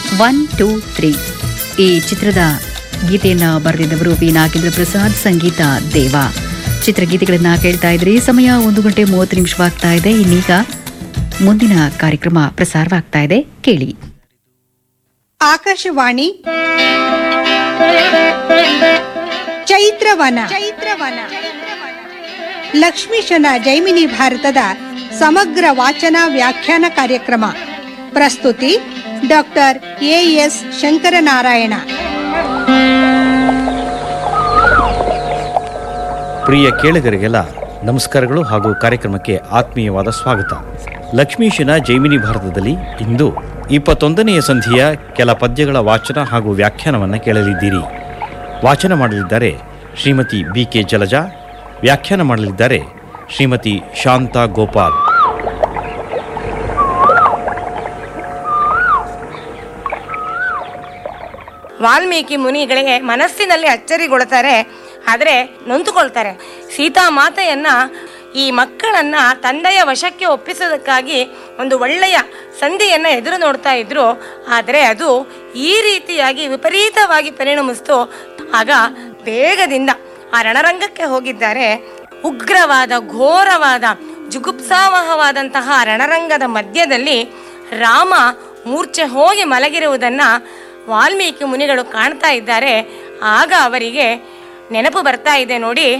one two three ಈ ಚಿತ್ರದ ಗೀತೆಯನ್ನ ಬರೆದಿದ್ದವರು ವಿ ನಾಗೇಂದ್ರ ಪ್ರಸಾದ್ ಸಂಗೀತ ದೇವ ಚಿತ್ರಗೀತೆಗಳನ್ನ ಕೇಳ್ತಾ ಇದ್ರಿ ಸಮಯ ಒಂದು ಗಂಟೆ ಮೂವತ್ತು ನಿಮಿಷವಾಗ್ತಾ ಇದೆ ಇನ್ನೀಗ ಮುಂದಿನ ಕಾರ್ಯಕ್ರಮ ಪ್ರಸಾರವಾಗ್ತಾ ಇದೆ ಕೇಳಿ ಆಕಾಶವಾಣಿ ಚೈತ್ರವನ ಚೈತ್ರವನ ಲಕ್ಷ್ಮೀಶನ ಜೈಮಿನಿ ಭಾರತದ ಸಮಗ್ರ ವಾಚನ ವ್ಯಾಖ್ಯಾನ ಕಾರ್ಯಕ್ರಮ ಪ್ರಸ್ತುತಿ ಡಾಕ್ಟರ್ ಎಎಸ್ ಶಂಕರನಾರಾಯಣ ಪ್ರಿಯ ಕೇಳುಗರಿಗೆಲ್ಲ ನಮಸ್ಕಾರಗಳು ಹಾಗೂ ಕಾರ್ಯಕ್ರಮಕ್ಕೆ ಆತ್ಮೀಯವಾದ ಸ್ವಾಗತ ಲಕ್ಷ್ಮೀಶನ ಜೈಮಿನಿ ಭಾರತದಲ್ಲಿ ಇಂದು ಇಪ್ಪತ್ತೊಂದನೆಯ ಸಂಧಿಯ ಕೆಲ ಪದ್ಯಗಳ ವಾಚನ ಹಾಗೂ ವ್ಯಾಖ್ಯಾನವನ್ನು ಕೇಳಲಿದ್ದೀರಿ ವಾಚನ ಮಾಡಲಿದ್ದಾರೆ ಶ್ರೀಮತಿ ಬಿ ಕೆ ಜಲಜಾ ವ್ಯಾಖ್ಯಾನ ಮಾಡಲಿದ್ದಾರೆ ಶ್ರೀಮತಿ ಶಾಂತಾ ಗೋಪಾಲ್ ವಾಲ್ಮೀಕಿ ಮುನಿಗಳಿಗೆ ಮನಸ್ಸಿನಲ್ಲಿ ಅಚ್ಚರಿಗೊಳ್ತಾರೆ ಆದರೆ ನೊಂದುಕೊಳ್ತಾರೆ ಸೀತಾ ಮಾತೆಯನ್ನ ಈ ಮಕ್ಕಳನ್ನ ತಂದೆಯ ವಶಕ್ಕೆ ಒಪ್ಪಿಸೋದಕ್ಕಾಗಿ ಒಂದು ಒಳ್ಳೆಯ ಸಂಧಿಯನ್ನ ಎದುರು ನೋಡ್ತಾ ಇದ್ರು ಆದರೆ ಅದು ಈ ರೀತಿಯಾಗಿ ವಿಪರೀತವಾಗಿ ಪರಿಣಮಿಸ್ತು ಆಗ ಬೇಗದಿಂದ ಆ ರಣರಂಗಕ್ಕೆ ಹೋಗಿದ್ದಾರೆ ಉಗ್ರವಾದ ಘೋರವಾದ ಜುಗುಪ್ಸಾವಹವಾದಂತಹ ರಣರಂಗದ ಮಧ್ಯದಲ್ಲಿ ರಾಮ ಮೂರ್ಛೆ ಹೋಗಿ ಮಲಗಿರುವುದನ್ನ ವಾಲ್ಮೀಕಿ ಮುನಿಗಳು ಕಾಣ್ತಾ ಇದ್ದಾರೆ ಆಗ ಅವರಿಗೆ ನೆನಪು ಬರ್ತಾ ಇದೆ ನೋಡಿ